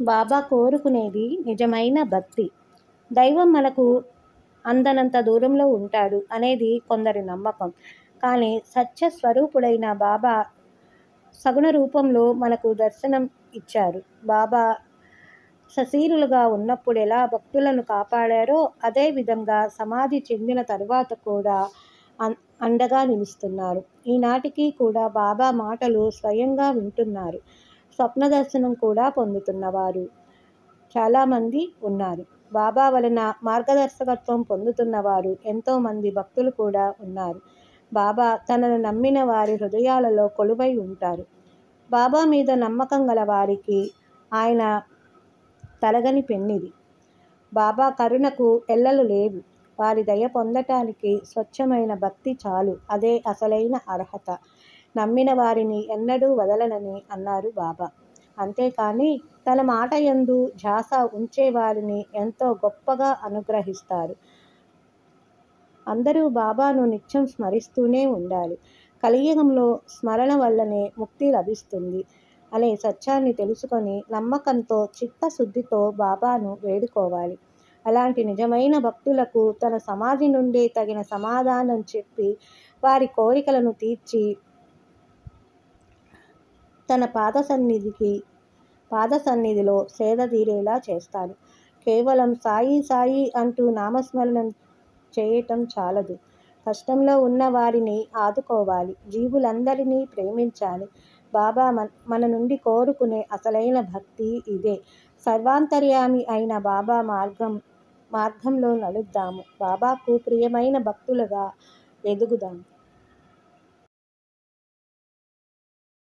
బాబా కోరుకునేది నిజమైన భక్తి దైవం మనకు అందనంత దూరంలో ఉంటాడు అనేది కొందరి నమ్మకం కానీ సత్య స్వరూపుడైన బాబా సగుణ రూపంలో మనకు దర్శనం ఇచ్చారు బాబా సశీరులుగా ఉన్నప్పుడు ఎలా భక్తులను కాపాడారో అదే విధంగా సమాధి చెందిన తరువాత కూడా అన్- అండగా నిలుస్తున్నారు ఈనాటికి కూడా బాబా మాటలు స్వయంగా వింటున్నారు స్వప్న దర్శనం కూడా పొందుతున్నవారు చాలామంది ఉన్నారు బాబా వలన మార్గదర్శకత్వం పొందుతున్నవారు ఎంతోమంది భక్తులు కూడా ఉన్నారు బాబా తనను నమ్మిన వారి హృదయాలలో కొలువై ఉంటారు బాబా మీద నమ్మకం గల వారికి ఆయన తలగని పెన్నిది బాబా కరుణకు ఎల్లలు లేవు వారి దయ పొందటానికి స్వచ్ఛమైన భక్తి చాలు అదే అసలైన అర్హత నమ్మిన వారిని ఎన్నడూ వదలనని అన్నారు బాబా అంతేకాని తన మాట యందు ఝాస ఉంచే వారిని ఎంతో గొప్పగా అనుగ్రహిస్తారు అందరూ బాబాను నిత్యం స్మరిస్తూనే ఉండాలి కలియుగంలో స్మరణ వల్లనే ముక్తి లభిస్తుంది అనే సత్యాన్ని తెలుసుకొని నమ్మకంతో చిత్తశుద్ధితో బాబాను వేడుకోవాలి అలాంటి నిజమైన భక్తులకు తన సమాధి నుండే తగిన సమాధానం చెప్పి వారి కోరికలను తీర్చి తన పాద సన్నిధికి పాద సన్నిధిలో సేద తీరేలా చేస్తాడు కేవలం సాయి సాయి అంటూ నామస్మరణం చేయటం చాలదు కష్టంలో ఉన్న వారిని ఆదుకోవాలి జీవులందరినీ ప్రేమించాలి బాబా మన మన నుండి కోరుకునే అసలైన భక్తి ఇదే సర్వాంతర్యామి అయిన బాబా మార్గం మార్గంలో నడుద్దాము బాబాకు ప్రియమైన భక్తులుగా ఎదుగుదాము